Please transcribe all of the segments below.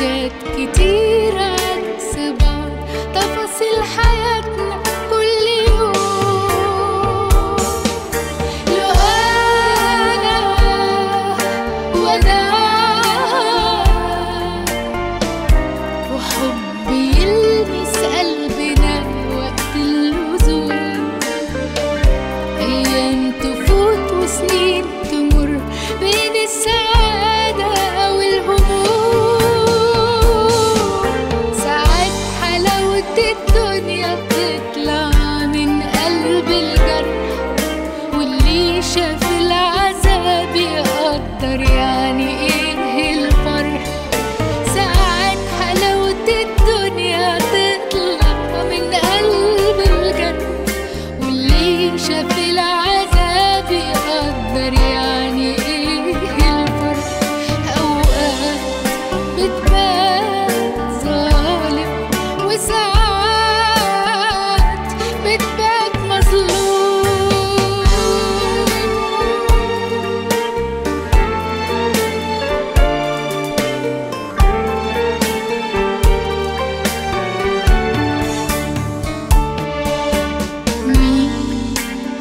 حاجات كتير عكس بعض تفاصيل حياتنا كل يوم لو أنا وأنا وحب يلمس قلبنا وقت اللزوم أيام تفوت وسنين تمر بين السعادة والهموم ساعات حلاوة الدنيا بتطلع من قلب الجرح واللي شاف العذاب يقدر يعني ايه الفرح ساعات حلاوة الدنيا تطلع من قلب الجنة واللي شاف العذاب يقدر يعني ايه الفرق اوقات بتبان ظالم وساعات بتبان مظلوم مين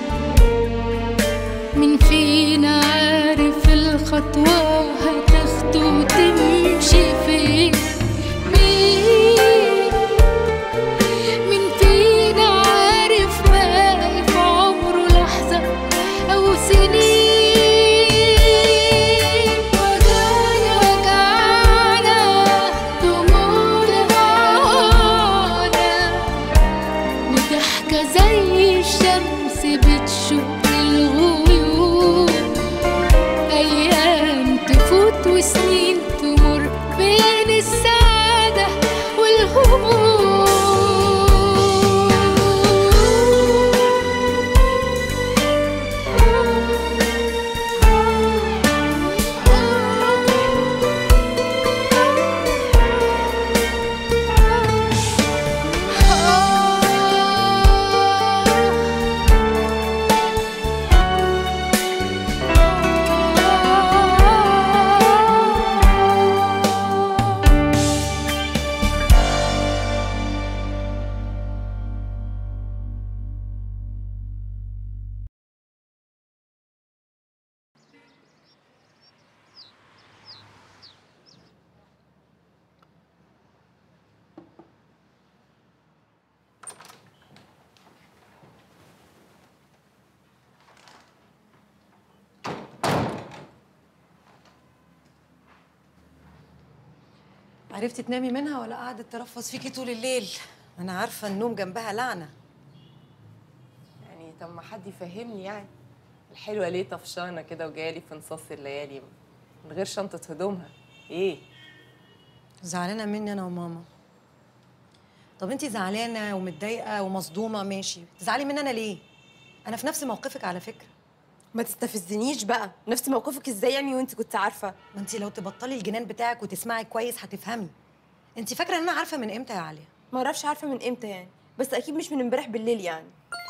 مين فينا عارف الخطوة هتاخده وتمشي فين مين مين فينا عارف باقي في عمره لحظة أو سنين وجعنا وجعنا دموعنا معانا وضحكة زي الشمس بتشق الغيوم أيام تفوت وسنين تمر بين السعادة عرفتي تنامي منها ولا قعدت ترفص فيكي طول الليل انا عارفه النوم جنبها لعنه يعني طب ما حد يفهمني يعني الحلوه ليه طفشانه كده وجايه لي في نصاص الليالي من غير شنطه هدومها ايه زعلانه مني انا وماما طب انت زعلانه ومتضايقه ومصدومه ماشي تزعلي مني انا ليه انا في نفس موقفك على فكره ما تستفزنيش بقى نفس موقفك ازاي يعني وانت كنت عارفه ما انت لو تبطلي الجنان بتاعك وتسمعي كويس هتفهمي انت فاكره ان انا عارفه من امتى يا عليا ما اعرفش عارفه من امتى يعني بس اكيد مش من امبارح بالليل يعني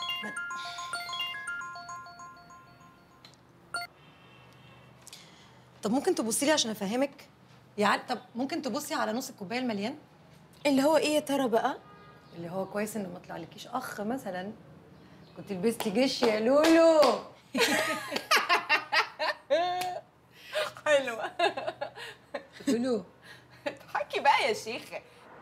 طب ممكن تبصي لي عشان افهمك يا عل... طب ممكن تبصي على نص الكوبايه المليان اللي هو ايه يا ترى بقى اللي هو كويس انه ما طلعلكيش اخ مثلا كنت لبستي جيش يا لولو حلوه لولو اضحكي بقى يا شيخه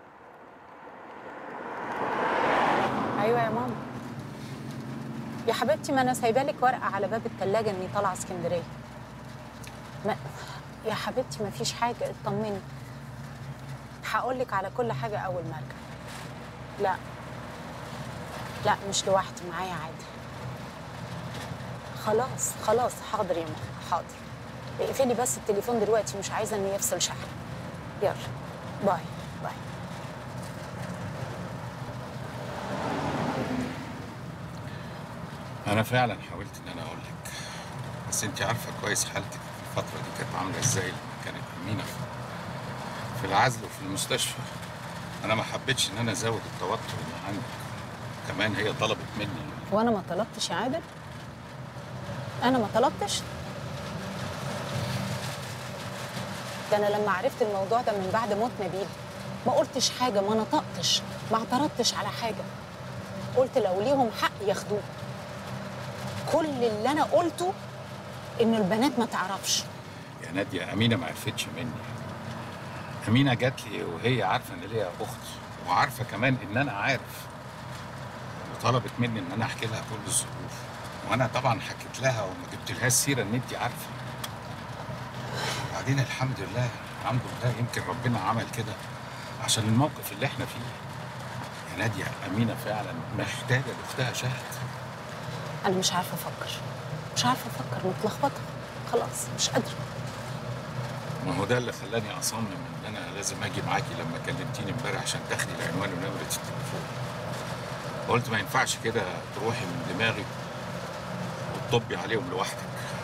ايوه يا ماما يا حبيبتي ما انا سايبه لك ورقه على باب الثلاجه اني طالعه اسكندريه ما يا حبيبتي ما فيش حاجه اطمني هقول لك على كل حاجه اول ما ارجع لا لا مش لوحدي معايا عادي خلاص خلاص حاضر يا ماما حاضر اقفلي بس التليفون دلوقتي مش عايزه انه يفصل شحن يلا باي باي انا فعلا حاولت ان انا اقول لك بس انت عارفه كويس حالتك في الفتره دي كانت عامله ازاي لما كانت امينه في, في العزل وفي المستشفى انا ما حبيتش ان انا ازود التوتر اللي عندك كمان هي طلبت مني وانا ما طلبتش يا عادل انا ما طلبتش ده انا لما عرفت الموضوع ده من بعد موت نبيل ما قلتش حاجه ما نطقتش ما اعترضتش على حاجه قلت لو ليهم حق ياخدوه كل اللي انا قلته ان البنات ما تعرفش يا ناديه امينه ما عرفتش مني امينه جات لي وهي عارفه ان ليا اخت وعارفه كمان ان انا عارف وطلبت مني ان انا احكي لها كل الظروف وانا طبعا حكيت لها وما جبتلهاش سيره ان انت عارفه وبعدين الحمد لله الحمد لله يمكن ربنا عمل كده عشان الموقف اللي احنا فيه يا ناديه امينه فعلا محتاجه لاختها شهد انا مش عارفه افكر مش عارفه افكر متلخبطه خلاص مش قادره ما هو ده اللي خلاني اصمم ان انا لازم اجي معاكي لما كلمتيني امبارح عشان تاخدي العنوان ونمره التليفون قلت ما ينفعش كده تروحي من دماغك وتطبي عليهم لوحدك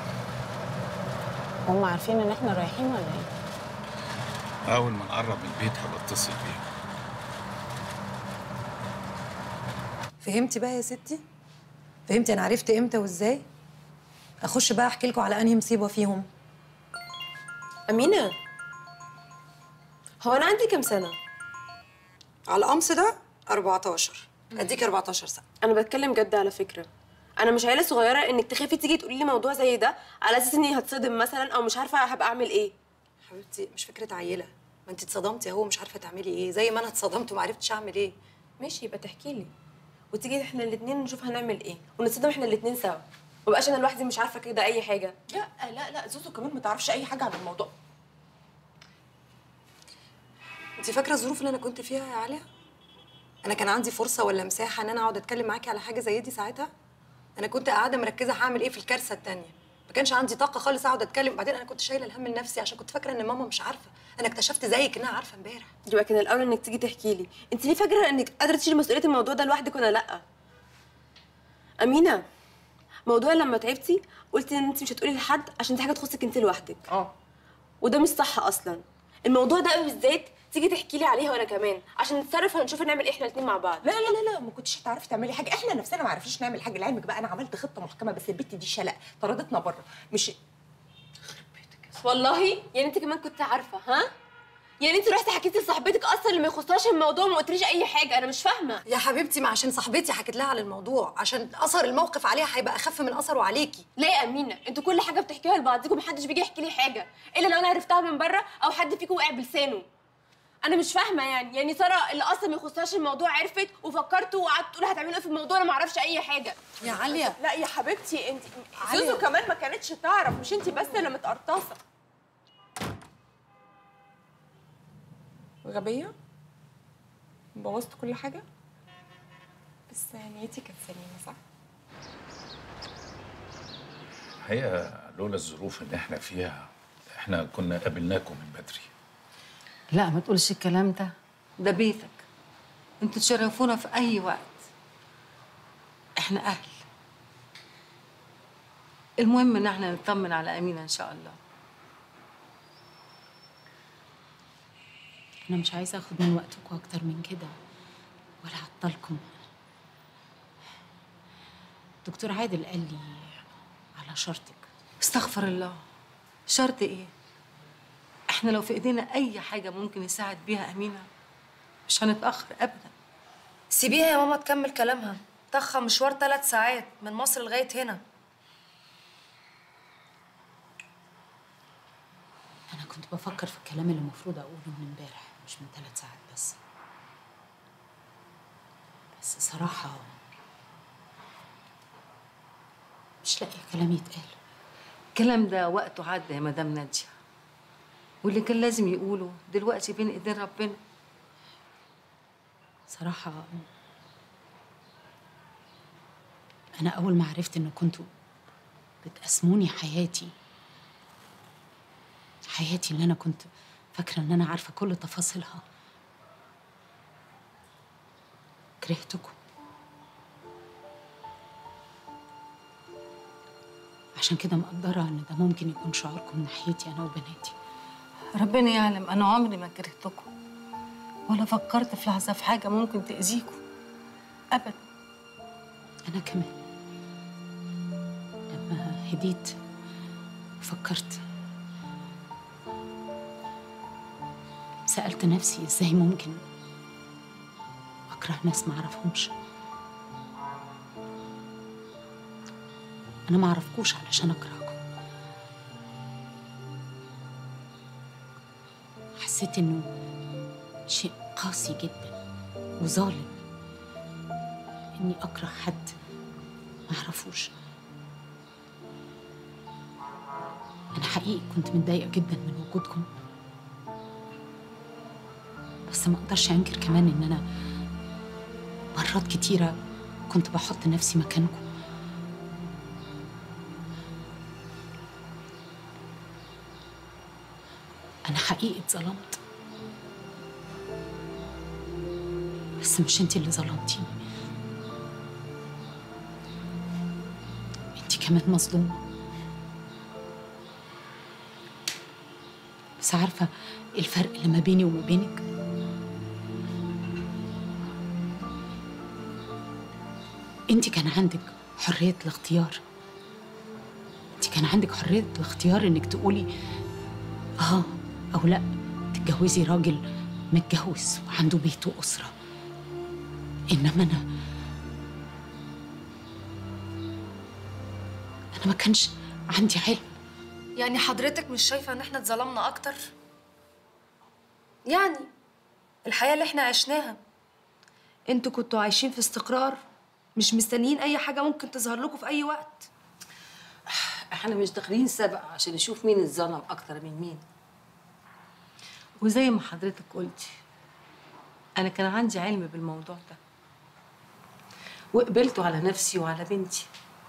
هم عارفين ان احنا رايحين ولا ايه اول ما نقرب من البيت هبقى اتصل بيهم فهمتي بقى يا ستي فهمتي انا عرفت امتى وازاي اخش بقى احكي لكم على انهي مصيبه فيهم أمينة هو أنا عندي كام سنة؟ على القمص ده 14 اديك 14 سنه أنا بتكلم جد على فكرة أنا مش عيلة صغيرة إنك تخافي تيجي تقولي لي موضوع زي ده على أساس إني هتصدم مثلا أو مش عارفة هبقى أعمل إيه حبيبتي مش فكره عيله ما انت اتصدمتي اهو مش عارفه تعملي ايه زي ما انا اتصدمت وما عرفتش اعمل ايه ماشي يبقى تحكي لي وتيجي احنا الاتنين نشوف هنعمل ايه ونتصدم احنا الاتنين سوا مبقاش انا لوحدي مش عارفه كده اي حاجه لا لا لا زوزو كمان ما تعرفش اي حاجه عن الموضوع انت فاكره الظروف اللي انا كنت فيها يا عليا انا كان عندي فرصه ولا مساحه ان انا اقعد اتكلم معاكي على حاجه زي دي ساعتها انا كنت قاعده مركزه هعمل ايه في الكارثه التانية ما كانش عندي طاقه خالص اقعد اتكلم بعدين انا كنت شايله الهم لنفسي عشان كنت فاكره ان ماما مش عارفه انا اكتشفت زيك انها عارفه امبارح يبقى كان الاول انك تيجي تحكي لي انت ليه فاكره انك قادره تشيلي مسؤوليه الموضوع ده لوحدك ولا لا امينه موضوع لما تعبتي قلتي ان انت مش هتقولي لحد عشان دي حاجه تخصك انت لوحدك اه وده مش صح اصلا الموضوع ده بالذات تيجي تحكي لي عليها وانا كمان عشان نتصرف ونشوف نعمل ايه احنا الاتنين مع بعض لا لا لا لا ما كنتش هتعرفي تعملي حاجه احنا نفسنا ما عرفناش نعمل حاجه لعلمك بقى انا عملت خطه محكمه بس البت دي شلق طردتنا بره مش والله يعني انت كمان كنت عارفه ها يعني انت رحتي حكيتي لصاحبتك اصلا اللي ما يخصهاش الموضوع وما قلتليش اي حاجه انا مش فاهمه يا حبيبتي ما عشان صاحبتي حكت لها على الموضوع عشان اثر الموقف عليها هيبقى اخف من اثره عليكي ليه يا امينه انتوا كل حاجه بتحكيها لبعضكم محدش بيجي يحكي لي حاجه الا لو انا عرفتها من بره او حد فيكم وقع بلسانه انا مش فاهمه يعني يعني ساره اللي اصلا ما يخصهاش الموضوع عرفت وفكرتوا وقعدتوا تقولوا هتعملوا ايه في الموضوع انا ما اعرفش اي حاجه يا عليا لا يا حبيبتي انت عليا. زوزو كمان ما كانتش تعرف مش انت بس اللي متقرطصه غبيه بوظت كل حاجه بس نيتي كانت سليمه صح هي لولا الظروف اللي احنا فيها احنا كنا قابلناكم من بدري لا ما تقولش الكلام ده ده بيتك انتوا تشرفونا في اي وقت احنا اهل المهم ان احنا نطمن على امينه ان شاء الله انا مش عايزه اخد من وقتكم اكتر من كده ولا اعطلكم دكتور عادل قال لي على شرطك استغفر الله شرط ايه احنا لو في ايدينا اي حاجه ممكن يساعد بيها امينه مش هنتاخر ابدا سيبيها يا ماما تكمل كلامها طخة مشوار ثلاث ساعات من مصر لغايه هنا انا كنت بفكر في الكلام اللي المفروض اقوله من امبارح مش من ثلاث ساعات بس بس صراحه مش لاقي كلام يتقال الكلام ده وقته عدى يا مدام ناديه واللي كان لازم يقوله دلوقتي بين ايدين ربنا صراحة أنا أول ما عرفت إن كنتوا بتقسموني حياتي حياتي اللي أنا كنت فاكرة إن أنا عارفة كل تفاصيلها كرهتكم عشان كده مقدرة إن ده ممكن يكون شعوركم ناحيتي أنا وبناتي ربنا يعلم انا عمري ما كرهتكم ولا فكرت في لحظه في حاجه ممكن تاذيكم ابدا أنا كمان لما هديت فكرت سألت نفسي ازاي ممكن أكره ناس ما أعرفهمش أنا ما أعرفكوش علشان أكرهكم حسيت إنه شيء قاسي جدا وظالم إني أكره حد ما أعرفوش أنا حقيقي كنت متضايقة جدا من وجودكم بس ما أقدرش أنكر كمان إن أنا مرات كتيرة كنت بحط نفسي مكانكم أنا حقيقي اتظلمت بس مش انتي اللي ظلمتيني انتي كمان مظلومة بس عارفة إيه الفرق اللي ما بيني وما بينك انتي كان عندك حرية الاختيار انتي كان عندك حرية الاختيار انك تقولي اه او لا تتجوزي راجل متجوز وعنده بيت وأسرة إنما أنا أنا ما كانش عندي علم يعني حضرتك مش شايفة إن إحنا اتظلمنا أكتر؟ يعني الحياة اللي إحنا عشناها انتوا كنتوا عايشين في استقرار مش مستنيين أي حاجة ممكن تظهر لكم في أي وقت احنا مش داخلين سبق عشان نشوف مين اتظلم اكتر من مين وزي ما حضرتك قلتي انا كان عندي علم بالموضوع ده وقبلته على نفسي وعلى بنتي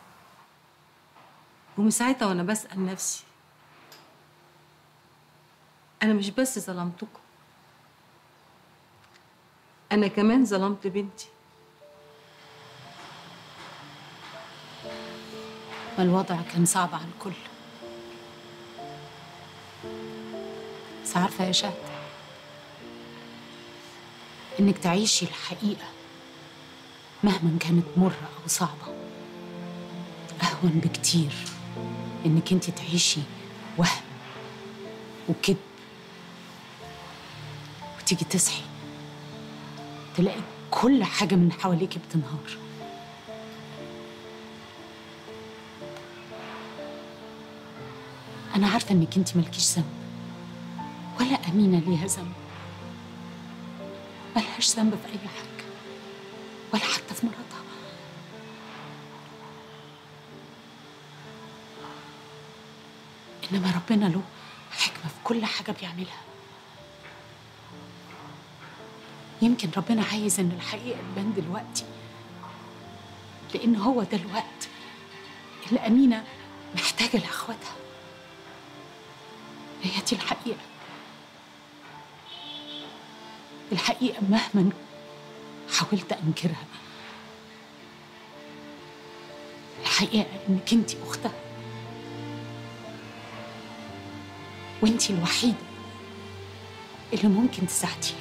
ومن ساعتها وانا بسال نفسي انا مش بس ظلمتكم انا كمان ظلمت بنتي ما الوضع كان صعب على الكل بس عارفة يا شهد إنك تعيشي الحقيقة مهما كانت مرة أو صعبة أهون بكتير إنك أنت تعيشي وهم وكذب وتيجي تصحي تلاقي كل حاجة من حواليكي بتنهار أنا عارفة إنك أنت مالكيش ذنب ولا أمينة ليها ذنب ملهاش ذنب في أي حاجة ولا حتى في مراتها إنما ربنا له حكمة في كل حاجة بيعملها يمكن ربنا عايز إن الحقيقة تبان دلوقتي لأن هو ده الوقت اللي أمينة محتاجة لأخواتها هي دي الحقيقة الحقيقة مهما حاولت أنكرها الحقيقة إنك أنت أختها وأنت الوحيدة اللي ممكن تساعديها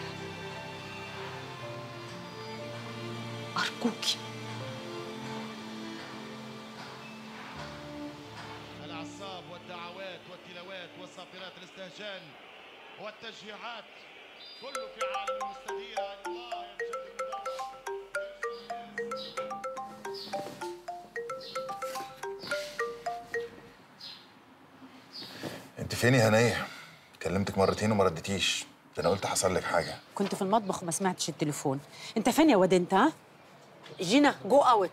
أرجوكي الأعصاب والدعوات والتلاوات والصافرات الاستهجان والتشجيعات كله في عالم المستدير الله يمجد المدرب انت فين يا هنيه كلمتك مرتين وما ردتيش ده انا قلت حصل لك حاجه كنت في المطبخ وما سمعتش التليفون انت فين يا واد انت ها جينا جو اوت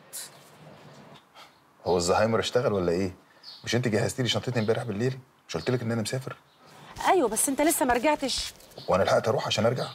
هو الزهايمر اشتغل ولا ايه مش انت جهزتي لي شنطتي امبارح بالليل مش قلت لك ان انا مسافر ايوه بس انت لسه ما رجعتش وانا لحقت اروح عشان ارجع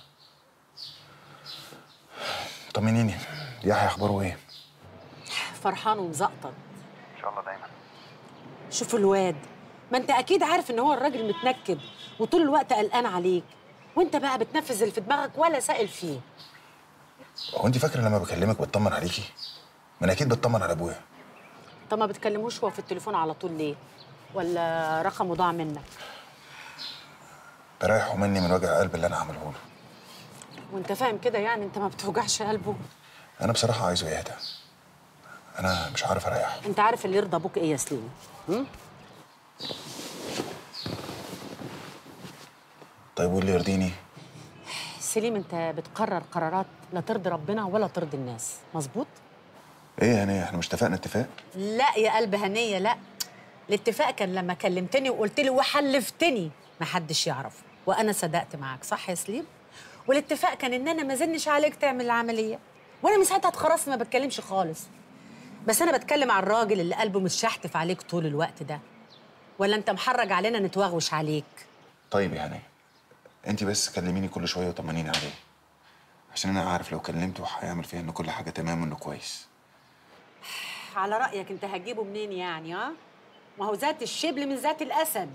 طمنيني يحيى اخباره ايه فرحان ومزقطط ان شاء الله دايما شوف الواد ما انت اكيد عارف ان هو الراجل متنكد وطول الوقت قلقان عليك وانت بقى بتنفذ اللي في دماغك ولا سائل فيه هو انت فاكره لما بكلمك بطمن عليكي ما انا اكيد بطمن على ابويا طب ما بتكلموش هو في التليفون على طول ليه ولا رقمه ضاع منك بريحه مني من وجع القلب اللي انا عامله له وانت فاهم كده يعني انت ما بتوجعش قلبه انا بصراحه عايزه يهدى انا مش عارف اريحه انت عارف اللي يرضى ابوك ايه يا سليم هم؟ طيب واللي يرضيني سليم انت بتقرر قرارات لا ترضي ربنا ولا ترضي الناس مظبوط ايه يا هنيه احنا مش اتفقنا اتفاق لا يا قلب هنيه لا الاتفاق كان لما كلمتني وقلت لي وحلفتني محدش يعرف وانا صدقت معاك صح يا سليم والاتفاق كان ان انا ما زنش عليك تعمل العمليه وانا من ساعتها اتخرصت ما بتكلمش خالص بس انا بتكلم على الراجل اللي قلبه مش شحتف عليك طول الوقت ده ولا انت محرج علينا نتوغوش عليك طيب يا هنيه انت بس كلميني كل شويه وطمنيني عليه عشان انا عارف لو كلمته هيعمل فيها ان كل حاجه تمام وانه كويس على رايك انت هتجيبه منين يعني ها ما هو ذات الشبل من ذات الاسد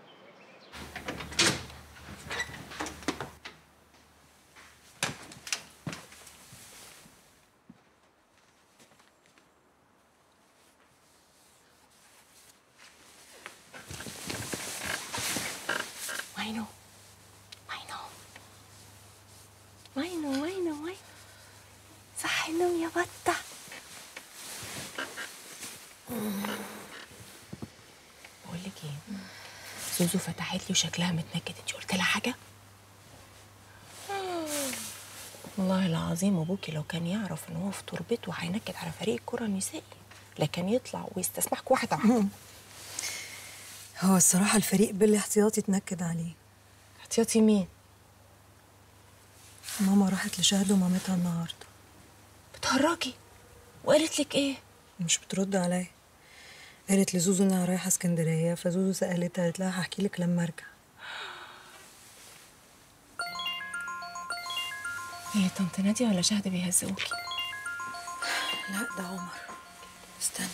وينه وينه وينه وينه وينه صح النوم يا بطة بقول لك ايه زوزو فتحت لي وشكلها متنكد انت قلت لها حاجه والله العظيم ابوكي لو كان يعرف ان هو في تربته هينكد على فريق الكره النسائي لكن يطلع ويستسمحك واحده واحده هو الصراحة الفريق بالاحتياطي اتنكد عليه احتياطي مين ماما راحت لشهد ومامتها النهاردة بتهرجي وقالت لك ايه مش بترد عليا قالت لزوزو انها رايحة اسكندرية فزوزو سألتها قالت لها هحكي لك لما ارجع هي طنط نادية ولا شهد بيهزقوكي لا ده عمر استني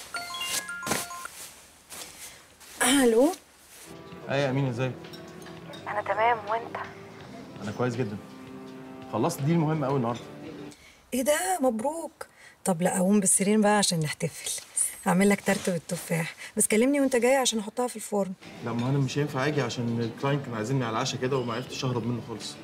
الو ايه يا امين ازيك انا تمام وانت انا كويس جدا خلصت دي المهم قوي النهارده ايه ده مبروك طب لا اقوم بالسرير بقى عشان نحتفل هعمل لك ترت بالتفاح بس كلمني وانت جاي عشان احطها في الفرن لا ما انا مش هينفع اجي عشان الكلاينت كانوا عايزيني على العشاء كده وما عرفتش اهرب منه خالص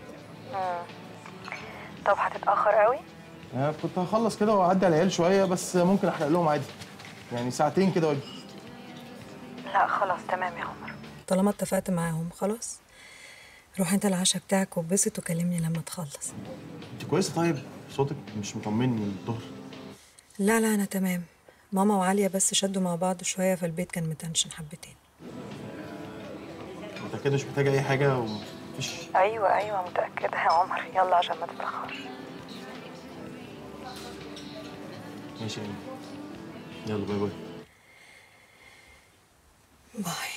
طب هتتاخر قوي انا كنت هخلص كده واعدي على العيال شويه بس ممكن احرق لهم عادي يعني ساعتين كده واجي لا خلاص تمام يا عمر طالما اتفقت معاهم خلاص روح انت العشاء بتاعك واتبسط وكلمني لما تخلص انت كويسه طيب صوتك مش مطمني من الظهر لا لا انا تمام ماما وعالية بس شدوا مع بعض شوية فالبيت كان متنشن حبتين انت كده مش محتاجه اي حاجه ومفيش ايوه ايوه متأكدة يا عمر يلا عشان ما تتأخرش ماشي يا امين يلا باي باي باي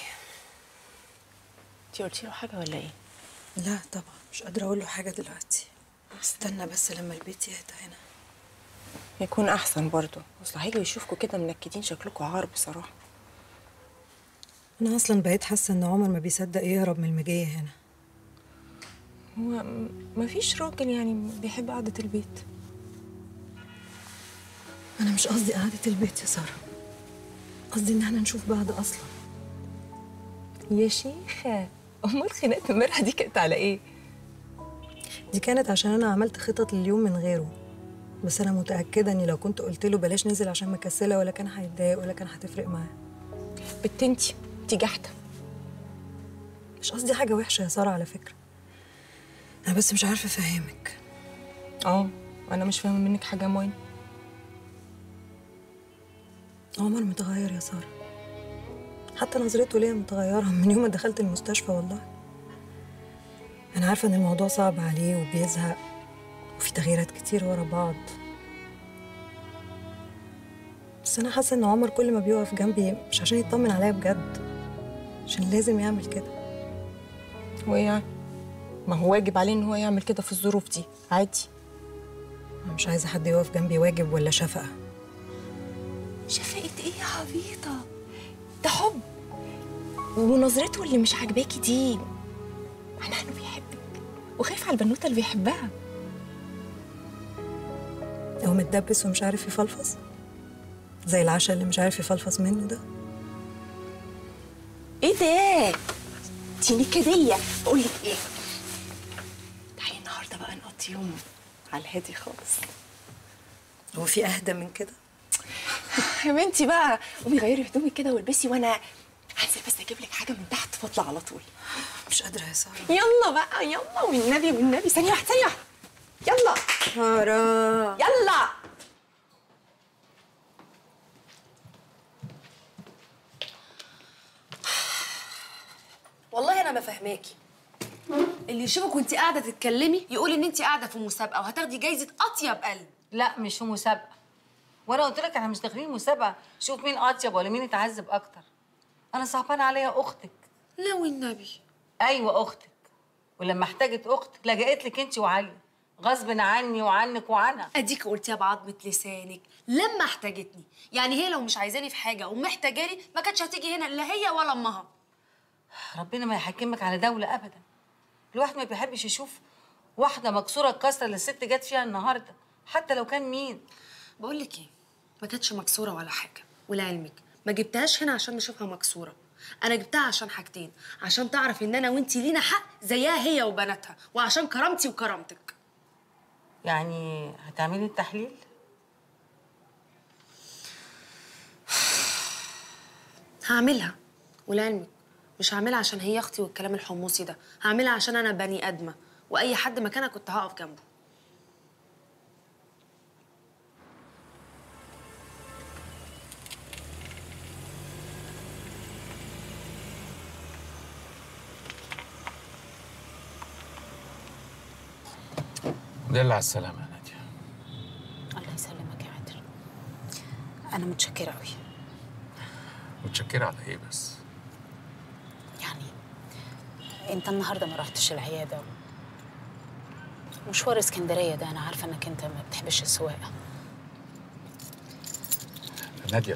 انت قلتي له حاجه ولا ايه لا طبعا مش قادرة اقول له حاجة دلوقتي استنى بس لما البيت يهدى هنا يكون احسن برضه اصل هيجوا يشوفكوا كده منكدين شكلكوا عار بصراحه انا اصلا بقيت حاسة ان عمر ما بيصدق يهرب من المجية هنا هو م- مفيش راجل يعني بيحب قعده البيت انا مش قصدي قعدة البيت يا سارة قصدي ان احنا نشوف بعض اصلا يا شيخه امال خناقه امبارح دي كانت على ايه دي كانت عشان انا عملت خطط لليوم من غيره بس انا متاكده اني لو كنت قلت له بلاش ننزل عشان مكسله ولا كان هيتضايق ولا كان هتفرق معاه بنت انتي انتي جحده مش قصدي حاجه وحشه يا ساره على فكره انا بس مش عارفه افهمك اه انا مش فاهمه منك حاجه موين عمر متغير يا ساره حتى نظرته ليا متغيره من يوم ما دخلت المستشفى والله انا عارفه ان الموضوع صعب عليه وبيزهق وفي تغييرات كتير ورا بعض بس انا حاسه ان عمر كل ما بيقف جنبي مش عشان يطمن عليا بجد عشان لازم يعمل كده هو ايه يعني ما هو واجب عليه ان هو يعمل كده في الظروف دي عادي انا مش عايزه حد يقف جنبي واجب ولا شفقه شفقة ايه يا عبيطة ده حب ونظرته اللي مش عاجباكي دي معناها انه بيحبك وخايف على البنوتة اللي بيحبها هو متدبس ومش عارف يفلفص زي العشاء اللي مش عارف يفلفص منه ده ايه ده دي نكدية بقول لك ايه تعالي النهارده بقى نقضي يوم على الهادي خالص هو في اهدى من كده يا بنتي بقى قومي غيري هدومك كده والبسي وانا هنزل بس اجيب لك حاجه من تحت فاطلع على طول مش قادره يا ساره يلا بقى يلا والنبي والنبي ثانيه واحده ثانيه واحده يلا ساره يلا والله انا ما فاهماكي اللي يشوفك وانت قاعده تتكلمي يقول ان انت قاعده في مسابقه وهتاخدي جايزه اطيب قلب لا مش في مسابقه وانا قلت لك احنا مش داخلين مسابقه شوف مين اطيب ولا مين اتعذب اكتر انا صعبان عليا اختك لا والنبي ايوه اختك ولما احتاجت اختك لجأت لك انت وعلي غصب عني وعنك وعنها اديك قلتيها بعضمه لسانك لما احتاجتني يعني هي لو مش عايزاني في حاجه ومحتاجاني ما كانتش هتيجي هنا لا هي ولا امها ربنا ما يحكمك على دولة أبدا الواحد ما بيحبش يشوف واحدة مكسورة الكسرة اللي الست جت فيها النهاردة حتى لو كان مين بقول لك ايه ما كانتش مكسوره ولا حاجه ولعلمك ما جبتهاش هنا عشان نشوفها مكسوره انا جبتها عشان حاجتين عشان تعرف ان انا وانتي لينا حق زيها هي وبناتها وعشان كرامتي وكرامتك يعني هتعملي التحليل هعملها ولعلمك مش هعملها عشان هي اختي والكلام الحمصي ده هعملها عشان انا بني ادمه واي حد مكانها كنت هقف جنبه دل على السلامة يا نادية الله يسلمك يا عادل انا متشكره قوي متشكرة على ايه بس يعني انت النهارده ما رحتش العياده مشوار اسكندريه ده انا عارفه انك انت ما بتحبش السواقه نادية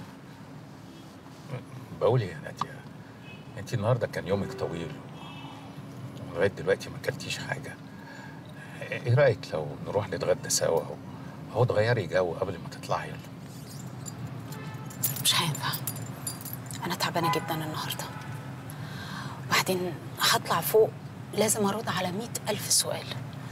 بقول ايه يا نادية انت النهارده كان يومك طويل ولغاية دلوقتي ما اكلتيش حاجة ايه رأيك لو نروح نتغدى سوا اهو اهو تغيري جو قبل ما تطلعي يلا مش هينفع انا تعبانه جدا النهارده وبعدين هطلع فوق لازم ارد على مئة ألف سؤال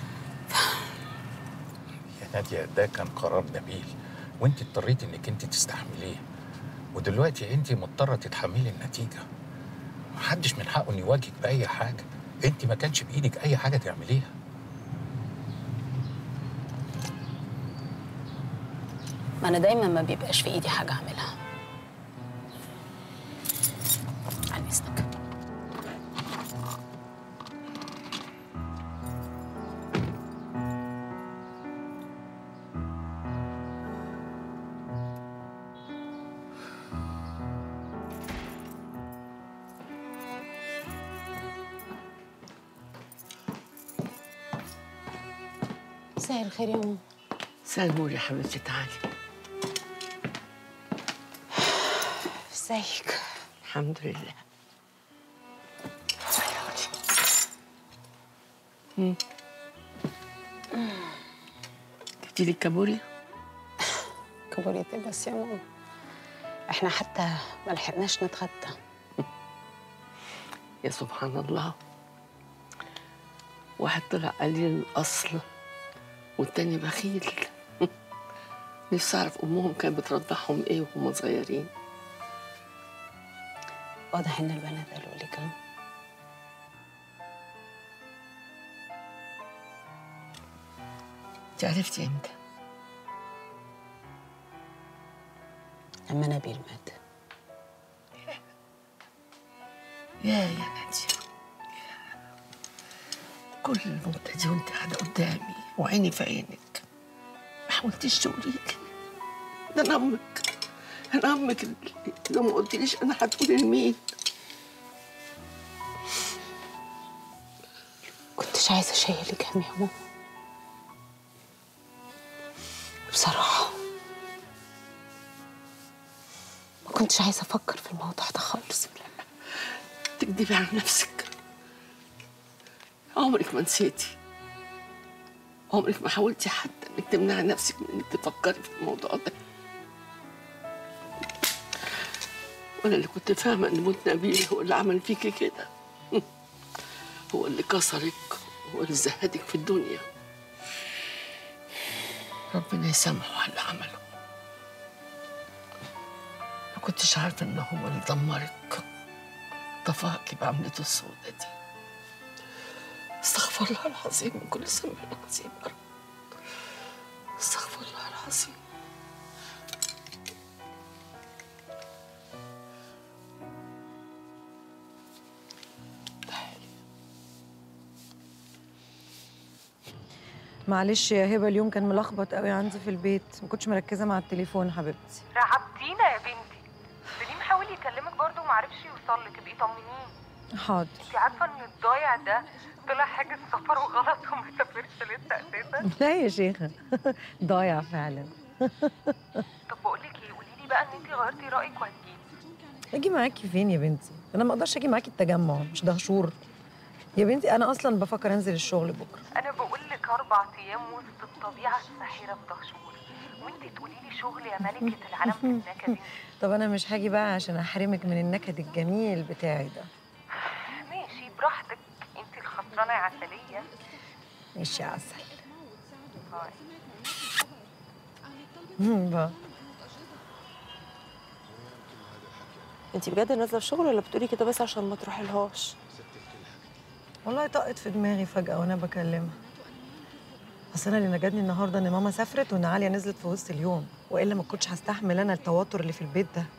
يا نادية ده كان قرار نبيل وانت اضطريتي انك انت تستحمليه ودلوقتي انت مضطرة تتحملي النتيجة محدش من حقه انه يواجهك بأي حاجة انت ما كانش بإيدك أي حاجة تعمليها ما انا دايما ما بيبقاش في ايدي حاجه اعملها عن اذنك مساء الخير يا ماما مساء النور يا حبيبتي تعالي ازيك الحمد لله مم. جبتي لي الكابوريا كبريتي بس يا ماما احنا حتى ما لحقناش نتغدى يا سبحان الله واحد طلع قليل الأصل والتاني بخيل نفسي أعرف أمهم كانت بترضعهم إيه وهم صغيرين واضح ان البنات قالوا لك ها؟ أنت عرفتي إمتى؟ لما نبيل مات يا يا نادية يا. كل المدة دي وانت قاعدة قدامي وعيني في عينك ما حاولتيش تقولي لي ده انا امك انا امك اللي لو ما قلتليش انا هتقولي لمين كنتش عايزه اشيلك هم يا ماما بصراحه ما كنتش عايزه افكر في الموضوع ده خالص تكدبي على نفسك عمرك ما نسيتي عمرك ما حاولتي حتى انك تمنعي نفسك من انك تفكري في الموضوع ده وانا اللي كنت فاهمه ان موت نبيل هو اللي عمل فيكي كده هو اللي كسرك هو اللي زهدك في الدنيا ربنا يسامحه على اللي عمله ما كنتش عارفه ان هو اللي دمرك طفاكي بعملته السودة دي استغفر الله العظيم من كل ذنب عظيم يا رب استغفر الله العظيم معلش يا هبه اليوم كان ملخبط قوي عندي في البيت ما كنتش مركزه مع التليفون حبيبتي رعبتينا يا بنتي سليم حاول يكلمك برضه ومعرفش يوصل لك ابقي طمنيه حاضر انت عارفه ان الضايع ده طلع حاجز سفر وغلط وما سافرش لسه اساسا لا يا شيخه ضايع فعلا طب بقول لك ايه قولي لي بقى ان انت غيرتي رايك وهتجيبي اجي معاكي فين يا بنتي انا ما اقدرش اجي معاكي التجمع مش دهشور يا بنتي انا اصلا بفكر انزل الشغل بكره انا بقول لك اربع ايام وسط الطبيعه الساحره في دهشور وانت تقولي لي شغل يا ملكه العالم في النكد طب انا مش هاجي بقى عشان احرمك من النكد الجميل بتاعي ده ماشي براحتك انت الخسرانه يا عسليه ماشي يا عسل باي. باي. انت بجد نازله الشغل ولا بتقولي كده بس عشان ما تروحي لهاش والله طقت في دماغي فجأة وأنا بكلمها أصل أنا اللي نجدني النهاردة إن ماما سافرت وإن عالية نزلت في وسط اليوم وإلا ما كنتش هستحمل أنا التوتر اللي في البيت ده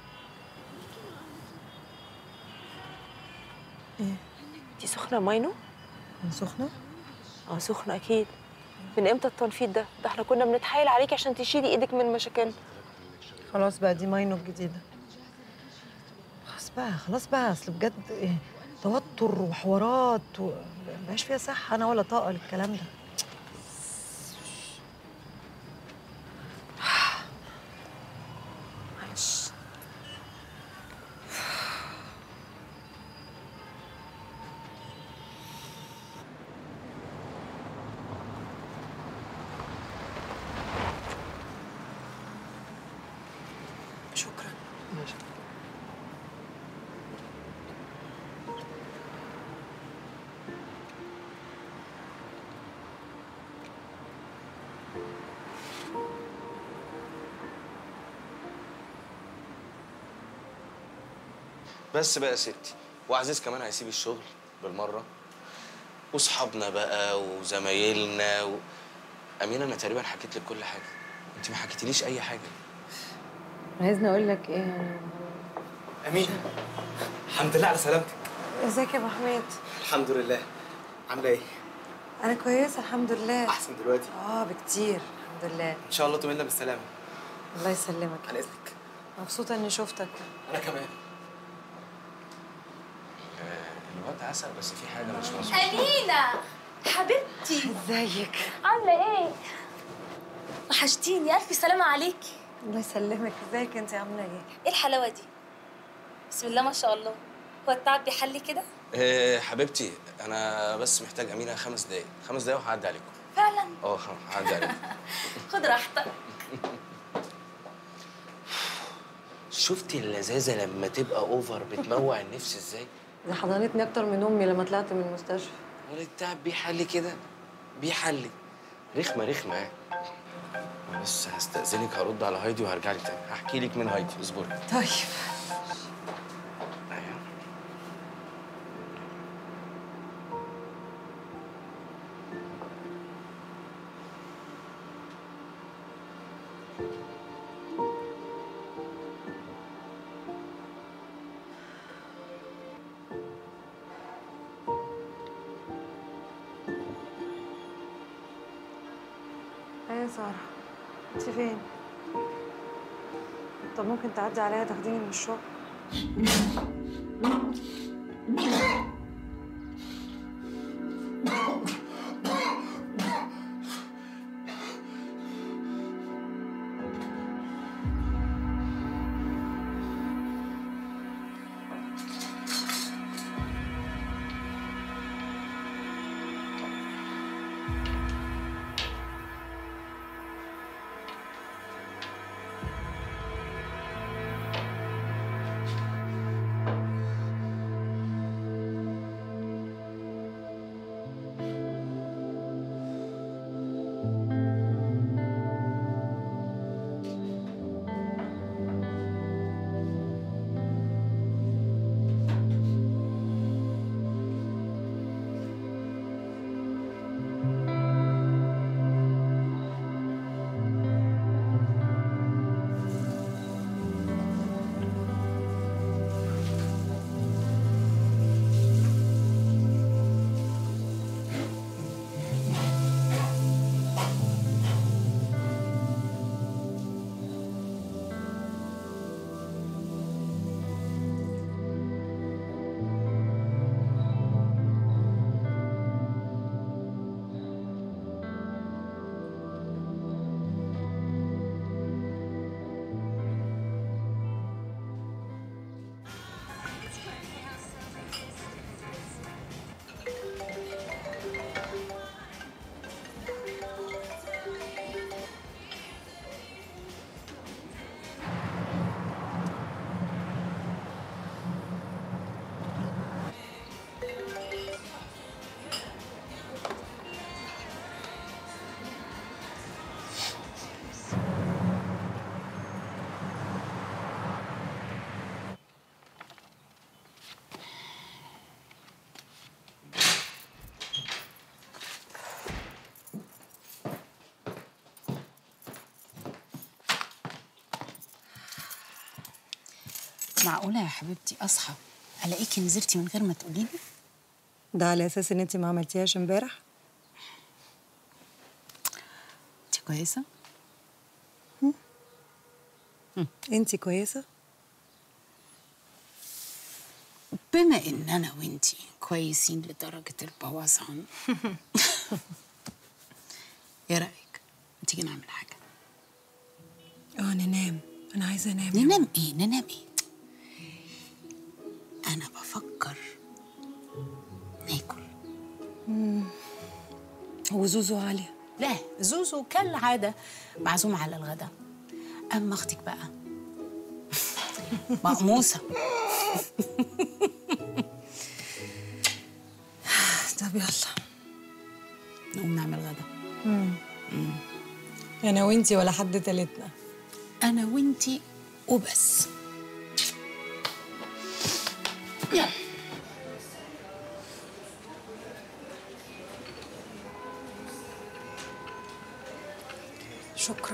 انت سخنه يا ماينو من سخنة؟ اه سخنه اكيد من امتى التنفيذ ده ده احنا كنا بنتحايل عليكي عشان تشيلي ايدك من مشاكلنا خلاص بقى دي ماينو الجديدة خلاص بقى خلاص بقى أصل بجد إيه توتر وحوارات و... مبقاش فيها صحة أنا ولا طاقة للكلام ده معلش شكرا بس بقى يا ستي وعزيز كمان هيسيب الشغل بالمره واصحابنا بقى وزمايلنا و... امينه انا تقريبا حكيت لك كل حاجه انت ما حكيتليش اي حاجه عايزني أقول لك إيه يعني أمينة الحمد لله على سلامتك ازيك يا أبو حميد الحمد لله عاملة إيه؟ أنا كويسة الحمد لله أحسن دلوقتي آه بكتير الحمد لله إن شاء الله تملنا بالسلامة الله يسلمك على إذنك مبسوطة إني شفتك أنا كمان الوقت عسل بس في حاجه مش مظبوطه أمينة حبيبتي ازيك عاملة إيه؟ وحشتيني ألف سلامة عليكي الله يسلمك ازيك انت عاملة ايه؟ إيه الحلاوة دي؟ بسم الله ما شاء الله هو التعب بيحلي كده؟ إيه حبيبتي انا بس محتاج امينه خمس دقايق خمس دقايق وهعدي عليكم فعلا اه هعدي عليكم خد راحتك شفتي اللذاذه لما تبقى اوفر بتموع النفس ازاي دي حضنتني أكتر من أمي لما طلعت من المستشفى ولا التعب بيحلي كده بيحلي رخمه رخمه يعني بس هستأذنك هرد على هايدي وهرجع لك تاني هحكي لك من هايدي اصبري طيب ايه يا سارة انت فين؟ طب ممكن تعدي عليا تاخديني من الشغل؟ معقولة يا حبيبتي أصحى ألاقيكي نزلتي من غير ما تقولي لي؟ ده على اساس ان انت ما عملتيهاش امبارح أنت كويسة؟ انت كويسه بما إن أنا وإنتي كويسين لدرجة البوظان إيه رأيك؟ ما تيجي نعمل حاجة؟ اه ننام انا عايزه انام ننام إيه؟ ننام إيه؟ أنا بفكر ناكل مم. وزوزو عاليه لا زوزو كالعادة معزومة على الغداء أما أختك بقى مقموصة طب يلا نقوم نعمل غدا مم. انا وانتي ولا حد تالتنا أنا وإنتي وبس يلا شكرا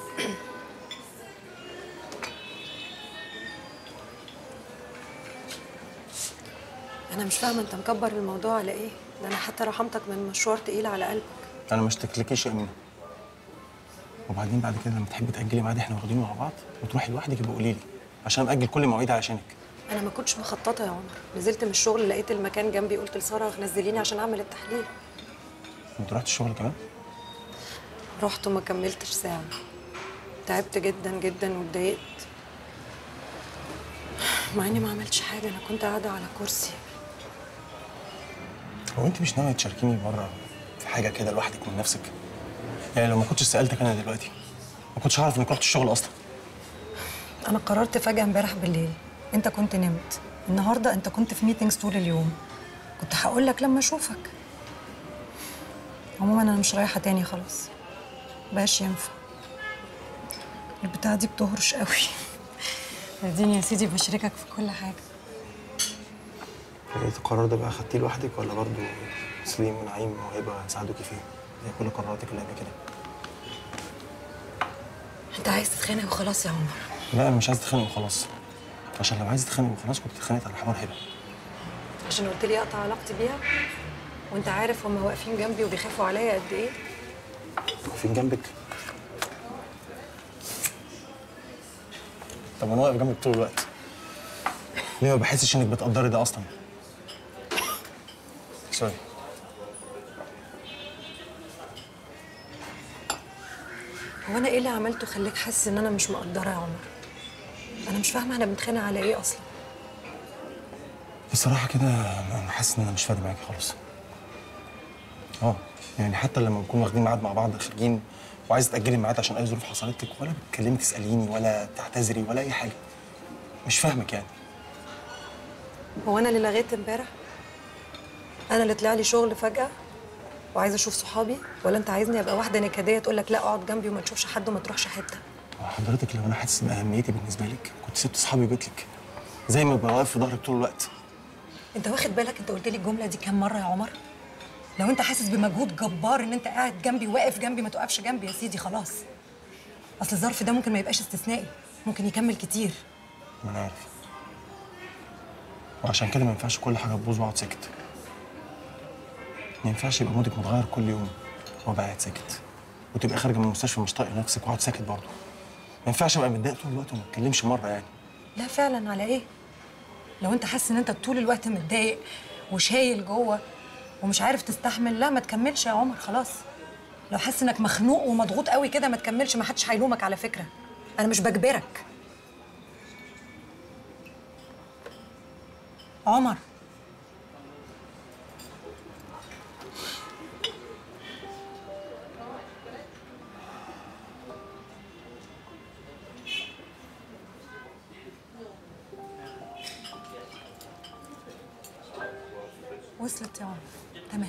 انا مش فاهمه انت مكبر الموضوع على ايه ده انا حتى رحمتك من مشوار تقيل على قلبك انا ما اشتكلكيش يا امينه وبعدين بعد كده لما تحبي تاجلي ميعاد احنا واخدينه مع بعض وتروحي لوحدك يبقى قولي لي عشان مأجل كل المواعيد علشانك انا ما كنتش مخططه يا عمر نزلت من الشغل لقيت المكان جنبي قلت لساره نزليني عشان اعمل التحليل انت رحت الشغل كمان رحت وما كملتش ساعه تعبت جدا جدا واتضايقت مع اني ما عملتش حاجه انا كنت قاعده على كرسي هو انت مش ناويه تشاركيني بره في حاجه كده لوحدك من نفسك يعني لو ما كنتش سالتك انا دلوقتي ما كنتش هعرف انك رحت الشغل اصلا انا قررت فجاه امبارح بالليل انت كنت نمت النهارده انت كنت في ميتينجز طول اليوم كنت هقول لك لما اشوفك عموما انا مش رايحه تاني خلاص بقاش ينفع البتاعه دي بتهرش قوي اديني يا سيدي بشاركك في كل حاجه القرار ده بقى خدتيه لوحدك ولا برضه سليم ونعيم وهيبه هيساعدوكي فيه زي كل قراراتك اللي قبل كده انت عايز تتخانق وخلاص يا عمر لا انا مش عايز اتخانق وخلاص عشان لو عايز تتخانق وخلاص كنت اتخانقت على حوار هبه عشان قلت لي اقطع علاقتي بيها وانت عارف هما واقفين جنبي وبيخافوا عليا قد ايه واقفين جنبك طب انا واقف جنبك طول الوقت ليه ما بحسش انك بتقدري ده اصلا سوري هو انا ايه اللي عملته خليك حاسس ان انا مش مقدره يا عمر انا مش فاهمه احنا بنتخانق على ايه اصلا بصراحه كده انا حاسس ان انا مش فاضي معاكي خالص اه يعني حتى لما نكون واخدين ميعاد مع بعض خارجين وعايزه تاجلي الميعاد عشان اي ظروف حصلت لك ولا بتكلمي تساليني ولا تعتذري ولا اي حاجه مش فاهمك يعني هو انا اللي لغيت امبارح انا اللي طلع لي شغل فجاه وعايزه اشوف صحابي ولا انت عايزني ابقى واحده نكديه تقول لك لا اقعد جنبي وما تشوفش حد وما تروحش حته حضرتك لو انا حاسس باهميتي بالنسبه لك كنت سبت اصحابي وجيت لك زي ما ببقى واقف في ظهرك طول الوقت انت واخد بالك انت قلت لي الجمله دي كام مره يا عمر لو انت حاسس بمجهود جبار ان انت قاعد جنبي واقف جنبي ما توقفش جنبي يا سيدي خلاص اصل الظرف ده ممكن ما يبقاش استثنائي ممكن يكمل كتير ما انا عارف وعشان كده ما ينفعش كل حاجه تبوظ واقعد ساكت ما ينفعش يبقى مودك متغير كل يوم وابقى قاعد ساكت وتبقى خارجه من المستشفى مش طايقه نفسك واقعد ساكت برضه ما ينفعش ابقى متضايق طول الوقت وما اتكلمش مره يعني لا فعلا على ايه لو انت حاسس ان انت طول الوقت متضايق وشايل جوه ومش عارف تستحمل لا ما تكملش يا عمر خلاص لو حاسس انك مخنوق ومضغوط قوي كده ما تكملش ما حدش هيلومك على فكره انا مش بجبرك عمر وصلت يا عمر تمام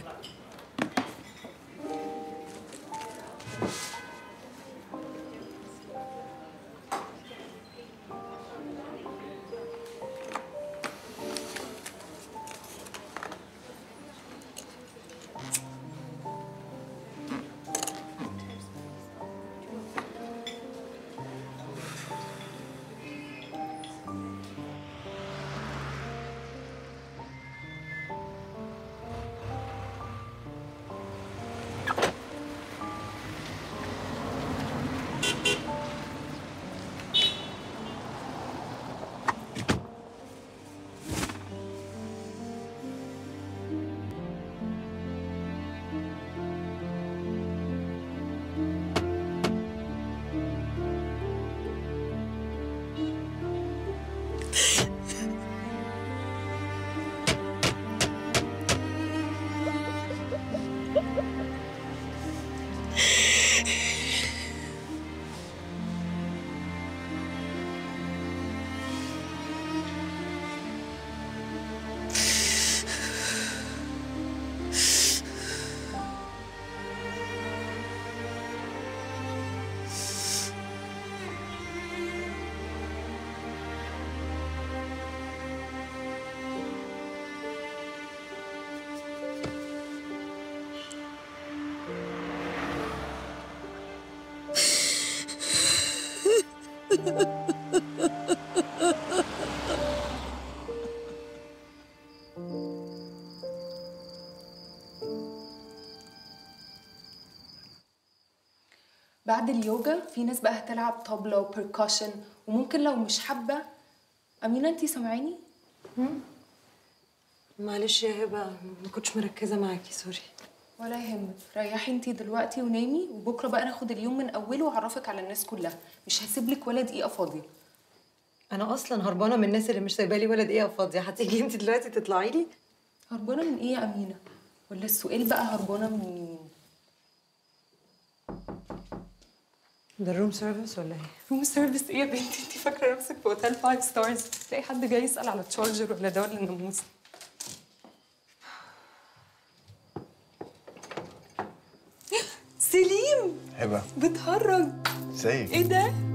بعد اليوجا في ناس بقى هتلعب طبلة وبركاشن وممكن لو مش حابة أمينة أنتي سامعاني؟ معلش يا هبه ما كنتش مركزه معاكي سوري ولا يهمك ريحي انتي دلوقتي ونامي وبكرة بقى ناخد اليوم من أوله وأعرفك على الناس كلها مش هسيبلك ولا دقيقة فاضية انا اصلا هربانه من الناس اللي مش سايبه لي ولا دقيقه فاضيه هتيجي انت دلوقتي تطلعي لي هربانة من إيه يا أمينة؟ ولا السؤال بقى هربانة من مين؟ ده الروم سيرفيس ولا ايه روم سيرفيس ايه يا بنتي انت فاكره نفسك في اوتيل فايف ستارز تلاقي حد جاي يسال على تشارجر ولا ده ولا الناموس سليم هبه بتهرج ازيك ايه ده